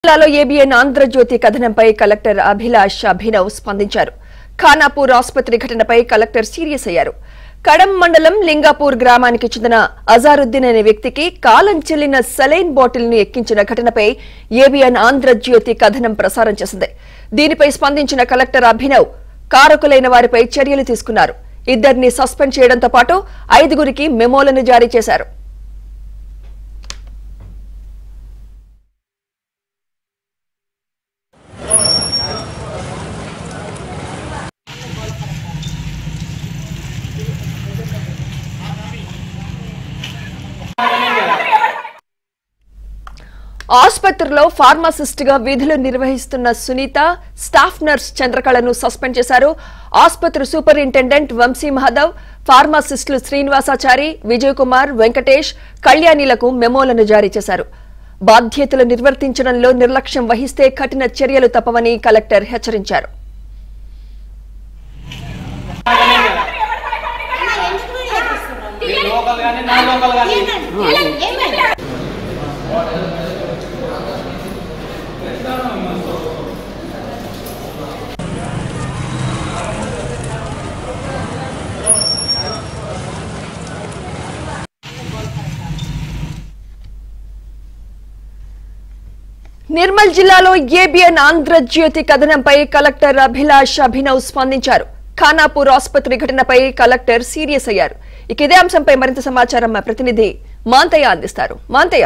జిల్లాలో ఏబిఎన్ ఆంధ్రజ్యోతి కథనంపై కలెక్టర్ అభిలాష్ అభినవ్ స్పందించారు ఖానాపూర్ ఆసుపత్రి ఘటనపై కలెక్టర్ సీరియస్ అయ్యారు కడం మండలం లింగాపూర్ గ్రామానికి చెందిన అజారుద్దీన్ అనే వ్యక్తికి కాలం చెల్లిన సెలైన్ బాటిల్ ను ఎక్కించిన ఘటనపై ఏబిఎన్ ఆంధ్రజ్యోతి కథనం ప్రసారం చేసింది దీనిపై స్పందించిన కలెక్టర్ అభినవ్ కారకులైన వారిపై చర్యలు తీసుకున్నారు ఇద్దరిని సస్పెండ్ చేయడంతో పాటు ఐదుగురికి మెమోలను జారీ చేశారు ఆసుపత్రిలో ఫార్మాసిస్ట్ గా విధులు నిర్వహిస్తున్న సునీత స్టాఫ్ నర్స్ చంద్రకళను సస్పెండ్ చేశారు ఆసుపత్రి సూపరింటెండెంట్ వంశీ మహదవ్ ఫార్మాసిస్టులు శ్రీనివాసాచారి విజయ్ కుమార్ వెంకటేష్ కళ్యాణిలకు మెమోలను జారీ చేశారు బాధ్యతలు నిర్వర్తించడంలో నిర్లక్ష్యం వహిస్తే కఠిన చర్యలు తప్పవని కలెక్టర్ హెచ్చరించారు లోకల్ కానీ నాన్ లోకల్ కానీ నిర్మల్ జిల్లాలో ఏబిఎన్ ఆంధ్రజ్యోతి కథనంపై కలెక్టర్ అభిలాష్ అభినవ్ స్పందించారు ఖానాపూర్ ఆసుపత్రి ఘటనపై కలెక్టర్ సీరియస్ అయ్యారు ఇక ఇదే అంశంపై మరింత సమాచారం మా ప్రతినిధి మాంతయ్య అందిస్తారు మాంతయ్య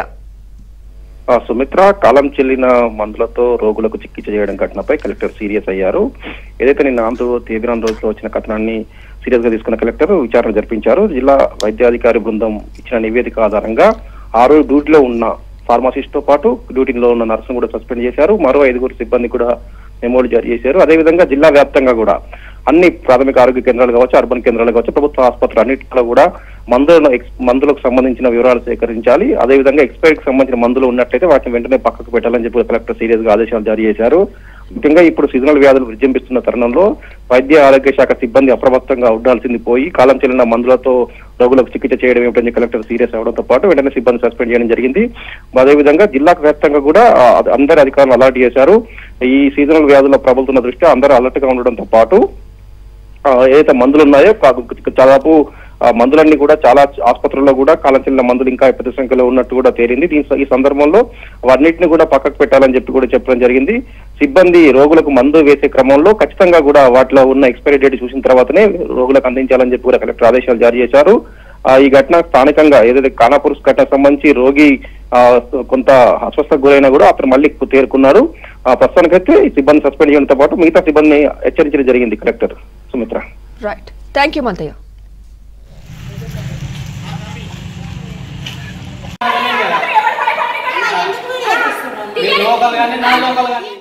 ఆ సుమిత్ర కాలం చెల్లిన మందులతో రోగులకు చికిత్స చేయడం ఘటనపై కలెక్టర్ సీరియస్ అయ్యారు ఏదైతే నిన్న ఆంధ్ర తీవ్రాన్ రోజులో వచ్చిన కథనాన్ని సీరియస్ గా తీసుకున్న కలెక్టర్ విచారణ జరిపించారు జిల్లా వైద్యాధికారి బృందం ఇచ్చిన నివేదిక ఆధారంగా ఆరు డ్యూటీలో ఉన్న ఫార్మసిస్ట్ తో పాటు డ్యూటీలో ఉన్న నర్సును కూడా సస్పెండ్ చేశారు మరో ఐదుగురు సిబ్బంది కూడా మెమోలు జారీ చేశారు అదేవిధంగా జిల్లా వ్యాప్తంగా కూడా అన్ని ప్రాథమిక ఆరోగ్య కేంద్రాలు కావచ్చు అర్బన్ కేంద్రాలు కావచ్చు ప్రభుత్వ ఆసుపత్రులు అన్నింటిలో కూడా మందులను ఎక్స్- మందులకు సంబంధించిన వివరాలు సేకరించాలి అదేవిధంగా ఎక్స్పైరీకి సంబంధించిన మందులు ఉన్నట్లయితే వాటిని వెంటనే పక్కకు పెట్టాలని చెప్పి కలెక్టర్ సీరియస్ గా ఆదేశాలు జారీ చేశారు ముఖ్యంగా ఇప్పుడు సీజనల్ వ్యాధులు విజృంభిస్తున్న తరుణంలో వైద్య ఆరోగ్య శాఖ సిబ్బంది అప్రమత్తంగా ఉండాల్సింది పోయి కాలం చెల్లిన మందులతో రోగులకు చికిత్స చేయడం ఏమిటని కలెక్టర్ సీరియస్ అవడంతో పాటు వెంటనే సిబ్బంది సస్పెండ్ చేయడం జరిగింది అదేవిధంగా జిల్లాకు వ్యాప్తంగా కూడా ఆ, అందరి అధికారులు అలర్ట్ చేశారు ఈ సీజనల్ వ్యాధుల ప్రబలుతున్న దృష్ట్యా అందరూ అలర్ట్ గా ఉండడంతో పాటు ఆ, ఏదైతే మందులు ఉన్నాయో కా- దాదాపు ఆ, మందులన్నీ కూడా చాలా ఆసుపత్రుల్లో కూడా కాలం చెల్లిన మందులు ఇంకా పెద్ద సంఖ్యలో ఉన్నట్టు కూడా తేలింది దీని ఈ సందర్భంలో వాటిని కూడా పక్కకు పెట్టాలని చెప్పి కూడా చెప్పడం జరిగింది సిబ్బంది రోగులకు మందు వేసే క్రమంలో ఖచ్చితంగా కూడా వాటిలో ఉన్న ఎక్స్పైరీ డేట్ చూసిన తర్వాతనే రోగులకు అందించాలని చెప్పి కూడా కలెక్టర్ ఆదేశాలు జారీ చేశారు ఆ, ఈ ఘటన స్థానికంగా ఏదైతే కానాపూర్ ఘటన సంబంధించి రోగి ఆ, కొంత అస్వస్థకు గురైనా కూడా అతను మళ్ళీ తేరుకున్నాడు ఆ, ప్రస్తుతానికైతే ఈ సిబ్బంది సస్పెండ్ చేయడంతో పాటు మిగతా సిబ్బందిని హెచ్చరించడం జరిగింది collector Sumitra right thank you Manthayya local కానీ నాన్ లోకల్ కానీ